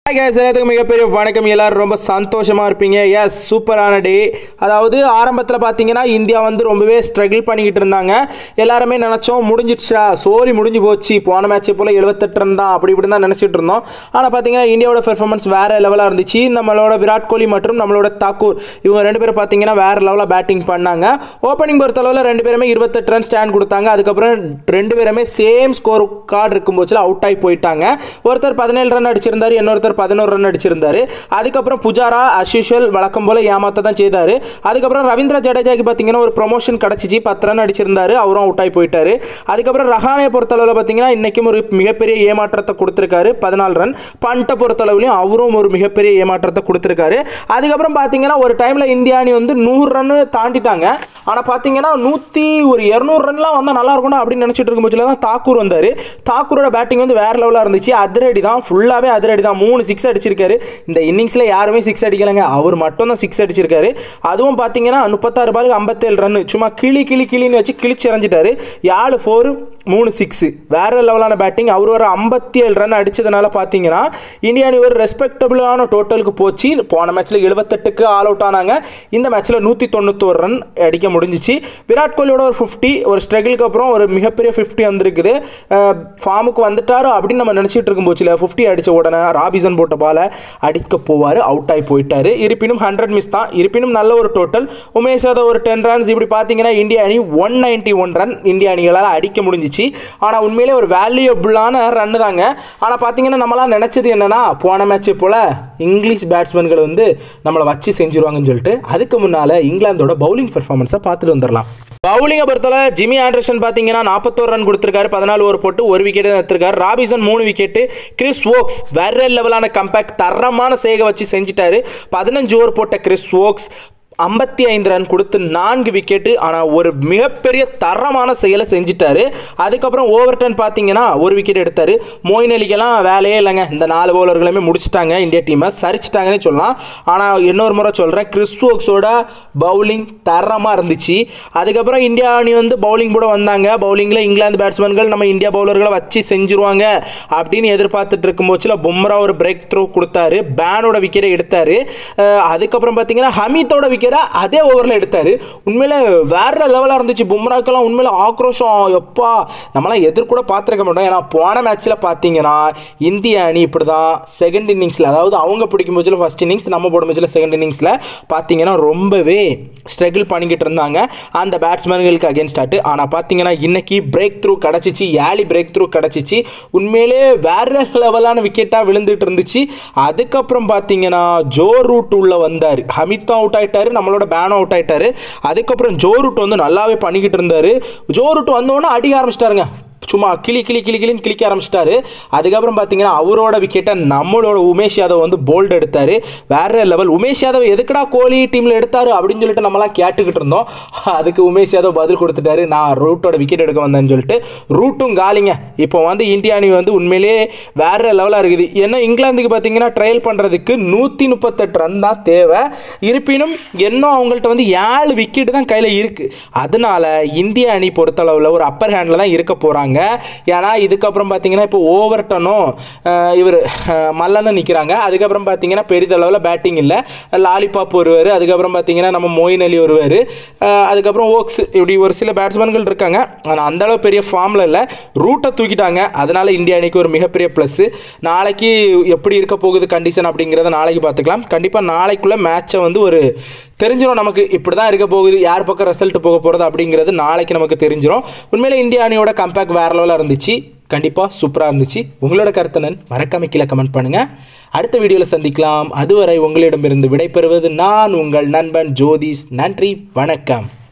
hi guys எல்லாத்துக்கும் மிகப்பெரிய வணக்கம் எல்லாரும் ரொம்ப சந்தோஷமாக இருப்பீங்க எஸ் சூப்பரான டே அதாவது ஆரம்பத்தில் பார்த்தீங்கன்னா இந்தியா வந்து ரொம்பவே ஸ்ட்ரகிள் பண்ணிக்கிட்டு இருந்தாங்க எல்லாருமே நினச்சோம் முடிஞ்சிடுச்சா சோரி முடிஞ்சு போச்சு போன மேட்ச் போல் எழுபத்தெட்டு ரன் தான் அப்படி இப்படி தான் நினச்சிட்டு இருந்தோம் ஆனால் பார்த்தீங்கன்னா இந்தியாவோட பெர்ஃபார்மன்ஸ் வேறு லெவலாக இருந்துச்சு நம்மளோட விராட் கோலி மற்றும் நம்மளோட தாக்கூர் இவங்க ரெண்டு பேரும் பார்த்தீங்கன்னா வேறு லெவலில் பேட்டிங் பண்ணாங்க ஓப்பனிங் பொறுத்தளவில் ரெண்டு பேருமே இருபத்தெட்டு ரன் ஸ்டாண்ட் கொடுத்தாங்க அதுக்கப்புறம் ரெண்டு பேருமே சேம் ஸ்கோர் கார்டு இருக்கும் போச்சில் அவுட் ஆகி போயிட்டாங்க ஒருத்தர் பதினேழு ரன் அடிச்சிருந்தாரு இன்னொருத்தர் பதினோரு ரன் அடிச்சிருந்தாரு அதுக்கப்புறம் புஜாரா அஸ்யூஷுவல் வழக்கம் போல ஏமாத்த தான் செய்தார் அதுக்கப்புறம் ரவீந்திர ஜடேஜாக்கு பார்த்தீங்கன்னா ஒரு ப்ரொமோஷன் கிடச்சிச்சு பத்து ரன் அடிச்சிருந்தாரு அவரும் அவுட் ஆகி போயிட்டாரு அதுக்கப்புறம் ரஹானே பொறுத்தளவில் பார்த்தீங்கன்னா இன்றைக்கும் ஒரு மிகப்பெரிய ஏமாற்றத்தை கொடுத்துருக்காரு பதினாலு ரன் பண்ட்டை பொறுத்தளவுலையும் அவரும் ஒரு மிகப்பெரிய ஏமாற்றத்தை கொடுத்துருக்காரு அதுக்கப்புறம் பார்த்தீங்கன்னா ஒரு டைமில் இந்தியா அணி வந்து நூறு ரன்னு தாண்டிட்டாங்க ஆனால் பார்த்தீங்கன்னா நூற்றி ஒரு இரநூறு ரன்லாம் வந்தால் நல்லா இருக்கணும் அப்படின்னு நினச்சிட்டு இருக்கும் பட்சத்தில் தான் தாக்கூர் வந்தார் தாக்கூரோட பேட்டிங் வந்து வேறு லெவலாக இருந்துச்சு அதிரடி தான் ஃபுல்லாகவே அதிரடி தான் மூணு சிக்ஸ் அடிச்சிருக்காரு இந்த இன்னிங்ஸில் யாருமே சிக்ஸ் அடிக்கலைங்க அவர் மட்டும் தான் சிக்ஸ் அடிச்சிருக்காரு அதுவும் பார்த்தீங்கன்னா முப்பத்தாறு பாலுக்கு ஐம்பத்தேழு ரன் சும்மா கிளி கிளி கிளின்னு வச்சு கிழிச்சு எறிஞ்சிட்டாரு ஏழு ஃபோரு மூணு சிக்ஸு வேறு லெவலான பேட்டிங் அவர் ஒரு ஐம்பத்தி ஏழு ரன் அடித்ததுனால பார்த்தீங்கன்னா இந்தியா அணி ஒரு ரெஸ்பெக்டபுளான டோட்டலுக்கு போச்சு போன மேட்ச்சில் எழுபத்தெட்டுக்கு ஆல் அவுட் ஆனாங்க இந்த மேட்ச்சில் நூற்றி தொண்ணூத்தோரு ரன் அடிக்க முடிஞ்சிச்சு விராட் கோலியோட ஒரு ஃபிஃப்டி ஒரு ஸ்ட்ரகிளுக்கு அப்புறம் ஒரு மிகப்பெரிய ஃபிஃப்டி வந்திருக்குது ஃபார்முக்கு வந்துட்டாரோ அப்படின்னு நம்ம நினச்சிட்டு இருக்கும் போச்சுல ஃபிஃப்டி அடித்த உடனே ராபிசன் போட்ட பாலை அடிக்க போவார் அவுட் ஆகி போயிட்டாரு இருப்பினும் ஹண்ட்ரட் மிஸ் தான் இருப்பினும் நல்ல ஒரு டோட்டல் உமேஷ் யாதவ் ஒரு டென் ரன்ஸ் இப்படி பார்த்தீங்கன்னா இந்தியா அணி ஒன் நைன்ட்டி ஒன் ரன் இந்திய அணிகளால் அடிக்க முடிஞ்சிச்சு ஆனால் உண்மையிலே ஒரு வேல்யூபிளான ரன்னு தாங்க ஆனால் பார்த்தீங்கன்னா நம்மளாம் நினச்சது என்னன்னா போன மேட்ச் போல் இங்கிலீஷ் பேட்ஸ்மேன்கள் வந்து நம்மளை வச்சு செஞ்சுருவாங்கன்னு சொல்லிட்டு அதுக்கு முன்னால் இங்கிலாந்தோட பவுலிங் பெர்ஃபார்மன்ஸை பார்த்துட்டு வந்துடலாம் பவுலிங்கை பொறுத்தவரை ஜிமி ஆண்டர்சன் பார்த்தீங்கன்னா நாற்பத்தோரு ரன் கொடுத்துருக்காரு பதினாலு ஓவர் போட்டு ஒரு விக்கெட் எடுத்திருக்காரு ராபிசன் மூணு விக்கெட்டு கிறிஸ் ஓக்ஸ் வேற லெவலான கம்பேக் தரமான சேக வச்சு செஞ்சுட்டாரு பதினஞ்சு ஓவர் போட்ட கிறிஸ் ஓக்ஸ் ஐம்பத்தி ஐந்து ரன் கொடுத்து நான்கு விக்கெட்டு ஆனால் ஒரு மிகப்பெரிய தரமான செயலை செஞ்சுட்டாரு அதுக்கப்புறம் ஓவர் டர்ன் பார்த்தீங்கன்னா ஒரு விக்கெட் எடுத்தார் மோயின் அலிக்கெல்லாம் வேலையே இல்லைங்க இந்த நாலு பவுலர்களுமே முடிச்சிட்டாங்க இந்தியா டீமை சரிச்சிட்டாங்கன்னே சொல்லலாம் ஆனால் இன்னொரு முறை சொல்கிறேன் கிறிஸ் ஓக்ஸோட பவுலிங் தரமாக இருந்துச்சு அதுக்கப்புறம் இந்தியா அணி வந்து பவுலிங் கூட வந்தாங்க பவுலிங்கில் இங்கிலாந்து பேட்ஸ்மேன்கள் நம்ம இந்தியா பவுலர்களை வச்சு செஞ்சுருவாங்க அப்படின்னு எதிர்பார்த்துட்டு இருக்கும்போச்சில் பும்ரா ஒரு பிரேக் த்ரூ கொடுத்தாரு பேனோட விக்கெட்டை எடுத்தார் அதுக்கப்புறம் பார்த்தீங்கன்னா ஹமீத்தோட விக்கெட்டை அதே ஓவரில் எடுத்தார் உண்மையில வேற லெவலாக இருந்துச்சு பும்ராக்கெல்லாம் உண்மையில ஆக்ரோஷம் எப்பா நம்மளாம் எதிர்கூட பார்த்துருக்க மாட்டோம் ஏன்னா போன மேட்ச்சில் பார்த்தீங்கன்னா இந்திய அணி இப்படி தான் செகண்ட் இன்னிங்ஸில் அதாவது அவங்க பிடிக்கும் போச்சில் ஃபஸ்ட் இன்னிங்ஸ் நம்ம போடும் போச்சில் செகண்ட் இன்னிங்ஸில் பார்த்தீங்கன்னா ரொம்பவே ஸ்ட்ரகிள் பண்ணிக்கிட்டு இருந்தாங்க அந்த பேட்ஸ்மேன்களுக்கு அகேன்ஸ்டாட்டு ஆனால் பார்த்தீங்கன்னா இன்னைக்கு பிரேக் த்ரூ கிடச்சிச்சு ஏலி பிரேக் த்ரூ கிடச்சிச்சு உண்மையிலே வேற லெவலான விக்கெட்டாக விழுந்துட்டு இருந்துச்சு அதுக்கப்புறம் பார்த்தீங்கன்னா ஜோ ரூட் உள்ள வந்தார் ஹமித் தான் அவுட் ஆயிட்டாரு நம்மளோட பேனும் அவுட் ஆயிட்டாரு அதுக்கப்புறம் ஜோ ரூட் வந்து நல்லாவே பண்ணிக்கிட்டு இருந்தாரு ஜோ ரூட் வந்தோடனே அடிக்க ஆரம்பிச்சிட்டாருங்க சும்மா கிளி கிளி கிளி கிளின்னு கிளிக்க ஆரம்பிச்சிட்டாரு அதுக்கப்புறம் பார்த்தீங்கன்னா அவரோட விக்கெட்டை நம்மளோட உமேஷ் யாதவ் வந்து போல்டு எடுத்தார் வேற லெவல் உமேஷ் யாதவ் எதுக்குடா கோலி டீமில் எடுத்தாரு அப்படின்னு சொல்லிட்டு நம்மலாம் கேட்டுக்கிட்டு இருந்தோம் அதுக்கு உமேஷ் யாதவ் பதில் கொடுத்துட்டாரு நான் ரூட்டோட விக்கெட் எடுக்க வந்தேன்னு சொல்லிட்டு ரூட்டும் காலிங்க இப்போ வந்து இந்தியா அணி வந்து உண்மையிலேயே வேற லெவலாக இருக்குது ஏன்னா இங்கிலாந்துக்கு பார்த்தீங்கன்னா ட்ரையல் பண்ணுறதுக்கு நூற்றி முப்பத்தெட்டு ரன் தான் தேவை இருப்பினும் இன்னும் அவங்கள்ட்ட வந்து ஏழு விக்கெட் தான் கையில் இருக்குது அதனால இந்திய அணி பொறுத்தளவில் ஒரு அப்பர் ஹேண்டில் தான் இருக்க போகிறாங்க ஏன்னா இதுக்கப்புறம் பார்த்தீங்கன்னா இப்போ ஓவர்டனும் இவர் மல்லன்னு நிற்கிறாங்க அதுக்கப்புறம் பார்த்தீங்கன்னா பெரிதளவில் பேட்டிங் இல்லை லாலிபாப் வருவார் அதுக்கப்புறம் பார்த்தீங்கன்னா நம்ம மொயின் அலி வருவார் அதுக்கப்புறம் ஓக்ஸ் இப்படி ஒரு சில பேட்ஸ்மேன்கள் இருக்காங்க ஆனால் அந்தளவு பெரிய ஃபார்மில் இல்லை ரூட்டை தூக்கிட்டாங்க அதனால் இந்திய அணிக்கு ஒரு மிகப்பெரிய ப்ளஸ்ஸு நாளைக்கு எப்படி இருக்க போகுது கண்டிஷன் அப்படிங்கிறத நாளைக்கு பார்த்துக்கலாம் கண்டிப்பாக நாளைக்குள்ளே மேட்சை வந்து ஒரு தெரிஞ்சிடும் நமக்கு இப்படி தான் இருக்க போகுது யார் பக்கம் ரிசல்ட் போக போகிறது அப்படிங்கிறது நாளைக்கு நமக்கு தெரிஞ்சிடும் உண்மையிலே இந்திய அணியோட கம்பேக் வேறு லெவலில் இருந்துச்சு கண்டிப்பாக சூப்பராக இருந்துச்சு உங்களோட கருத்தை நான் மறக்காம கீழே கமெண்ட் பண்ணுங்கள் அடுத்த வீடியோவில் சந்திக்கலாம் அதுவரை உங்களிடமிருந்து விடைபெறுவது நான் உங்கள் நண்பன் ஜோதிஸ் நன்றி வணக்கம்